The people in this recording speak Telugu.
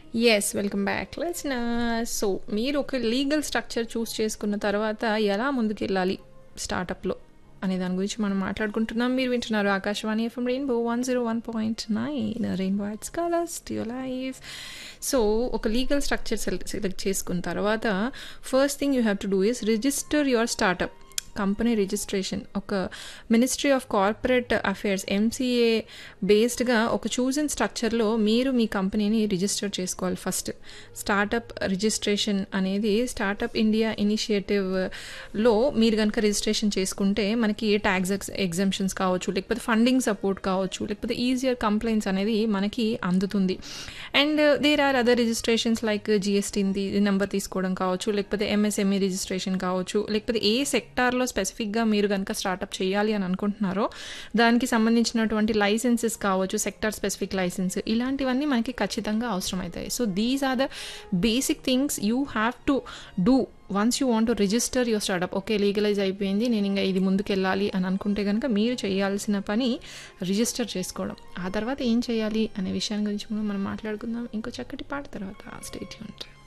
Yes. Welcome back. Listeners so, మీరు ఒక లీగల్ స్ట్రక్చర్ చూస్ చేసుకున్న తర్వాత ఎలా ముందుకెళ్ళాలి స్టార్టప్‌లో అనే దాని గురించి మనం మాట్లాడుకుంటున్నాం. మీరు వింటున్నారు Akashvani FM rainbow 101.9 rainbow ads colours to your life. So, ఒక లీగల్ స్ట్రక్చర్ సెల్ సెలెక్ట్ చేసుకున్న తర్వాత first thing you have to do is register your startup. Company registration ఒక ministry of corporate affairs MCA బేస్డ్‌గా ఒక చూజన్ స్ట్రక్చర్‌లో మీరు మీ కంపెనీని రిజిస్టర్ చేసుకోవాలి ఫస్ట్. స్టార్టప్ రిజిస్ట్రేషన్ అనేది స్టార్టప్ ఇండియా ఇనిషియేటివ్‌లో మీరు గనుక రిజిస్ట్రేషన్ చేసుకుంటే మనకి టాక్స్ ఎక్స్ ఎగ్జంప్షన్స్ కావచ్చు, లేకపోతే ఫండింగ్ సపోర్ట్ కావచ్చు, లేకపోతే ఈజియర్ కంప్లెయింట్స్ అనేది మనకి అందుతుంది. And there are other registrations like జీఎస్టీది నంబర్ తీసుకోవడం కావచ్చు, లేకపోతే ఎంఎస్ఎంఈ రిజిస్ట్రేషన్ కావచ్చు, లేకపోతే ఏ సెక్టార్‌లో స్పెసిఫిక్‌గా మీరు గనుక స్టార్టప్ చేయాలి అని అనుకుంటున్నారో దానికి సంబంధించినటువంటి లైసెన్సెస్ కావచ్చు, సెక్టార్ స్పెసిఫిక్ లైసెన్స్ ఇలాంటివన్నీ మనకి ఖచ్చితంగా అవసరమైతాయి. So, these are the basic things you have to do once you want to register your startup. Okay legalise అయిపోయింది. నేను ఇంక ఇది ముందుకెళ్ళాలి అని అనుకుంటే గనుక మీరు చేయాల్సిన పని రిజిస్టర్ చేసుకోవడం. ఆ తర్వాత ఏం చేయాలి అనే విషయాన్ని గురించి కూడా మనం మాట్లాడుకుందాం. ఇంకో చక్కటి పాట తర్వాత స్టే ట్యూన్డ్.